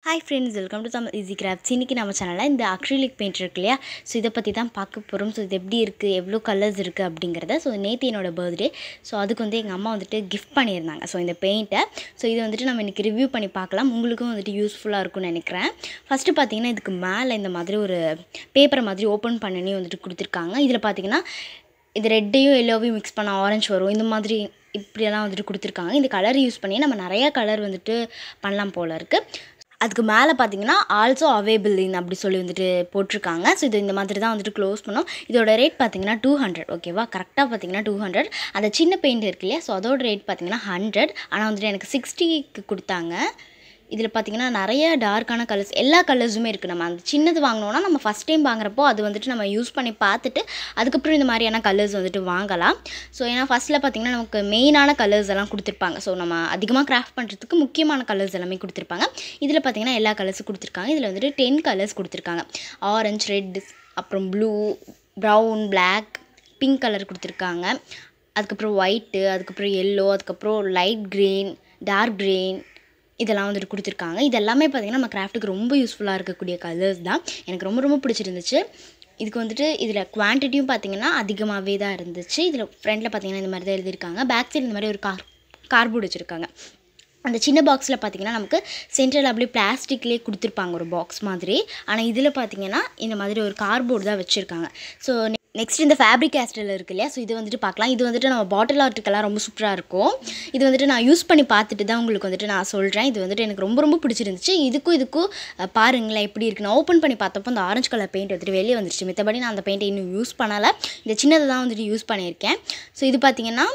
hi friends welcome to Tamil easy crafts இன்றைக்கி நம்ம சேனலில் இந்த அக்ரிலிக் பெயிண்ட் இருக்கு இல்லையா ஸோ இதை பற்றி தான் பார்க்க போகிறோம் ஸோ இது எப்படி இருக்குது எவ்வளோ கலர்ஸ் இருக்குது அப்படிங்கிறத ஸோ நேற்று என்னோட பர்த்டே ஸோ அதுக்கு வந்து எங்கள் அம்மா வந்துட்டு கிஃப்ட் பண்ணியிருந்தாங்க ஸோ இந்த பெயிண்ட்டை ஸோ இதை வந்துட்டு நம்ம இன்றைக்கி ரிவ்யூ பண்ணி பார்க்கலாம் உங்களுக்கும் வந்துட்டு யூஸ்ஃபுல்லாக இருக்கும்னு நினைக்கிறேன் ஃபஸ்ட்டு பார்த்தீங்கன்னா இதுக்கு மேலே இந்த மாதிரி ஒரு பேப்பரை மாதிரி ஓப்பன் பண்ணி வந்துட்டு கொடுத்துருக்காங்க இதில் பார்த்தீங்கன்னா இது ரெட்டையும் எல்லோவையும் மிக்ஸ் பண்ண ஆரஞ்சு வரும் இந்த மாதிரி இப்படியெல்லாம் வந்துட்டு கொடுத்துருக்காங்க இந்த கலர் யூஸ் பண்ணி நம்ம நிறையா கலர் வந்துட்டு பண்ணலாம் போல் இருக்குது அதுக்கு மேலே பார்த்தீங்கன்னா ஆல்சோ அவைபிள் இன் அப்படி சொல்லி வந்துட்டு போட்டிருக்காங்க ஸோ இது இந்த மாதிரி தான் வந்துட்டு க்ளோஸ் பண்ணோம் இதோட ரேட் பார்த்தீங்கன்னா டூ ஹண்ட்ரட் ஓகேவா கரெக்டாக பார்த்தீங்கன்னா டூ ஹண்ட்ரட் அந்த சின்ன பெயிண்ட் இருக்கு இல்லையா ஸோ அதோட ரேட் பார்த்தீங்கன்னா ஹண்ட்ரட் ஆனால் வந்துட்டு எனக்கு சிக்ஸ்டிக்கு கொடுத்தாங்க இதில் பார்த்தீங்கன்னா நிறைய டார்க்கான கலர்ஸ் எல்லா கலர்ஸுமே இருக்குது நம்ம அந்த சின்னது வாங்கினோன்னா நம்ம ஃபஸ்ட் டைம் வாங்குறப்போ அது வந்துட்டு நம்ம யூஸ் பண்ணி பார்த்துட்டு அதுக்கப்புறம் இந்த மாதிரியான கலர்ஸ் வந்துட்டு வாங்கலாம் ஸோ ஏன்னா ஃபஸ்ட்டில் பார்த்தீங்கன்னா நமக்கு மெயினான கலர்ஸ் எல்லாம் கொடுத்துருப்பாங்க ஸோ நம்ம அதிகமாக கிராஃப்ட் பண்ணுறதுக்கு முக்கியமான கலர்ஸ் எல்லாமே கொடுத்துருப்பாங்க இதில் பார்த்தீங்கன்னா எல்லா கலர்ஸும் கொடுத்துருக்காங்க இதில் வந்துட்டு டென் கலர்ஸ் கொடுத்துருக்காங்க ஆரஞ்சு ரெட் அப்புறம் blue brown black pink colour கொடுத்துருக்காங்க அதுக்கப்புறம் ஒயிட்டு அதுக்கப்புறம் எல்லோ அதுக்கப்புறம் லைட் க்ரீன் டார்க் க்ரீன் இதெல்லாம் வந்துட்டு கொடுத்துருக்காங்க இது எல்லாமே பார்த்திங்கன்னா நம்ம கிராஃப்ட்டுக்கு ரொம்ப யூஸ்ஃபுல்லாக இருக்கக்கூடிய கலர்ஸ் தான் எனக்கு ரொம்ப ரொம்ப பிடிச்சிருந்துச்சு இதுக்கு வந்துட்டு இதில் குவான்டிட்டியும் பார்த்திங்கன்னா அதிகமாகவே தான் இருந்துச்சு இதில் ஃப்ரண்டில் பார்த்திங்கன்னா இந்த மாதிரி தான் எழுதியிருக்காங்க பேக் சைடு இந்த மாதிரி ஒரு கார் கார்போர்டு வச்சுருக்காங்க அந்த சின்ன பாக்ஸில் பார்த்தீங்கன்னா நமக்கு சென்ட்ரல் அப்படியே பிளாஸ்டிக்லேயே கொடுத்துருப்பாங்க ஒரு பாக்ஸ் மாதிரி ஆனால் இதில் பார்த்தீங்கன்னா இந்த மாதிரி ஒரு கார்போர்டு தான் வச்சுருக்காங்க ஸோ நெக்ஸ்ட் இந்த ஃபேப்ரிக் கேஸ்டில் இருக்கு இல்லையா ஸோ இது வந்துட்டு பார்க்கலாம் இது வந்துட்டு நம்ம பாட்டில் ஆர்ட்டுக்கெல்லாம் ரொம்ப சூப்பராக இருக்கும் இது வந்துட்டு நான் யூஸ் பண்ணி பார்த்துட்டு தான் உங்களுக்கு வந்துட்டு நான் சொல்கிறேன் இது வந்துட்டு எனக்கு ரொம்ப ரொம்ப பிடிச்சிருந்துச்சு இதுக்கும் இதுக்கும் அஹ், பாருங்களேன் எப்படி இருக்கு நான் ஓப்பன் பண்ணி பார்த்தப்போ அந்த ஆரஞ்சு கலர் பெயிண்ட் வந்துட்டு வெளியே வந்துருச்சு மித்தபடி நான் அந்த பெயிண்ட்டை இன்னும் யூஸ் பண்ணலை இந்த சின்னதை தான் வந்துட்டு யூஸ் பண்ணியிருக்கேன் ஸோ இது பார்த்தீங்கன்னா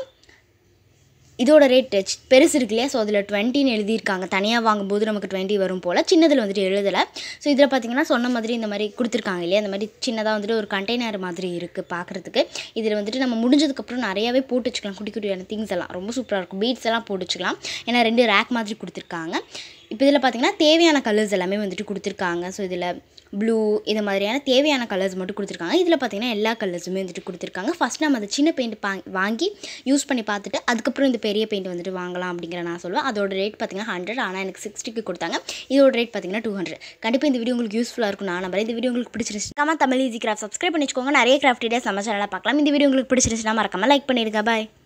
இதோட ரேட் பெருசு இருக்கு இல்லையா ஸோ அதில் டுவெண்ட்டின்னு எழுதியிருக்காங்க தனியாக வாங்கும்போது நமக்கு டுவெண்ட்டி வரும் போல் சின்னதில் வந்துட்டு எழுதலை ஸோ இதில் பார்த்தீங்கன்னா சொன்ன மாதிரி இந்த மாதிரி கொடுத்துருக்காங்க இல்லையா இந்த மாதிரி சின்னதாக வந்துட்டு ஒரு கண்டெய்னர் மாதிரி இருக்குது பார்க்குறதுக்கு இதில் வந்துட்டு நம்ம முடிஞ்சதுக்கப்புறம் நிறையாவே போட்டு வச்சுக்கலாம் குட்டி குட்டியான திங்ஸ் எல்லாம் ரொம்ப சூப்பராக இருக்கும் பீட்ஸ் எல்லாம் போட்டு வச்சுக்கலாம் ஏன்னா ரெண்டு ரேக் மாதிரி கொடுத்துருக்காங்க இப்போ இதில் பார்த்தீங்கன்னா தேவையான கலர்ஸ் எல்லாமே வந்துட்டு கொடுத்துருக்காங்க ஸோ இதில் ப்ளூ இது மாதிரியான தேவையான கலர்ஸ் மட்டும் கொடுத்துருக்காங்க இதில் பார்த்தீங்கன்னா எல்லா கலர்ஸுமே வந்துட்டு கொடுத்துருக்காங்க ஃபஸ்ட் நம்ம அந்த சின்ன பெயிண்ட் பா வாங்கி யூஸ் பண்ணி பார்த்துட்டு அதுக்கப்புறம் இந்த பெரிய பெயிண்ட் வந்துட்டு வாங்கலாம் அப்படிங்கிற நான் சொல்லுவேன் அதோட ரேட் பார்த்தீங்கன்னா ஹண்ட்ரட் ஆனால் எனக்கு சிக்ஸ்டிக்கு கொடுத்தாங்க இதோட ரேட் பார்த்தீங்கன்னா டூ ஹண்ட்ரட் கண்டிப்பாக இந்த வீடியோ உங்களுக்கு யூஸ்ஃபுல்லாக இருக்கும் நான் நம்புறேன் இந்த வீடியோ உங்களுக்கு பிடிச்சிருச்சு comma Tamil easy craft subscribe பண்ணி வச்சுக்கோங்க நிறைய கிராஃப்ட் டேஸ் நம்ம சேனலில் பார்க்கலாம் இந்த வீடியோ உங்களுக்கு பிடிச்சிருச்சுன்னா மறக்காம லைக் பண்ணிடுங்க பாய்